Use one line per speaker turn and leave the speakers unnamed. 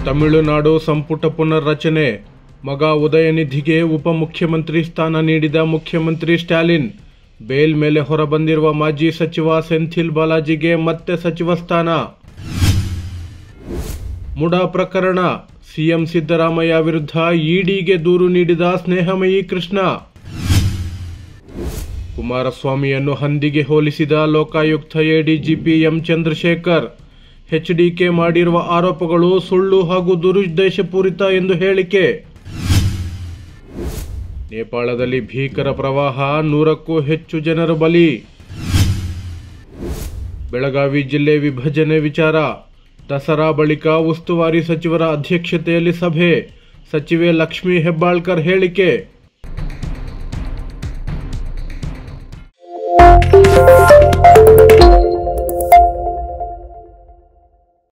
ತಮಿಳುನಾಡು ಸಂಪುಟ ಪುನರ್ರಚನೆ ಮಗ ಉದಯನಿಧಿಗೆ ಉಪಮುಖ್ಯಮಂತ್ರಿ ಸ್ಥಾನ ನೀಡಿದ ಮುಖ್ಯಮಂತ್ರಿ ಸ್ಟಾಲಿನ್ ಬೇಲ್ ಮೇಲೆ ಹೊರಬಂದಿರುವ ಮಾಜಿ ಸಚಿವ ಸೆಂಥಿಲ್ ಬಾಲಾಜಿಗೆ ಮತ್ತೆ ಸಚಿವ ಸ್ಥಾನ ಮುಡಾ ಪ್ರಕರಣ ಸಿಎಂ ಸಿದ್ದರಾಮಯ್ಯ ವಿರುದ್ಧ ಇಡಿಗೆ ದೂರು ನೀಡಿದ ಸ್ನೇಹಮಯಿ ಕೃಷ್ಣ ಕುಮಾರಸ್ವಾಮಿಯನ್ನು ಹಂದಿಗೆ ಹೋಲಿಸಿದ Lokayukta ADGP M Chandrashekhar HDK ಮಾಡಿರುವ ಆರೋಪಗಳು ಸುಳ್ಳು ಹಾಗೂ ದುರುದ್ದೇಶಪೂರಿತ ಎಂದು ಹೇಳಿಕೆ ನೇಪಾಳದಲ್ಲಿ ಭೀಕರ ಪ್ರವಾಹ ನೂರಕ್ಕೂ ಹೆಚ್ಚು ಜನರು ಬಲಿ ಬೆಳಗಾವಿ ಜಿಲ್ಲೆ ವಿಭಜನೆ ವಿಚಾರ ದಸರಾ ಬಳಿಕ ಉಸ್ತುವಾರಿ ಸಚಿವರ ಅಧ್ಯಕ್ಷತೆಯಲ್ಲಿ ಸಭೆ ಸಚಿವೆ ಲಕ್ಷ್ಮೀ ಹೆಬ್ಬಾಳ್ಕರ್ ಹೇಳಿಕೆ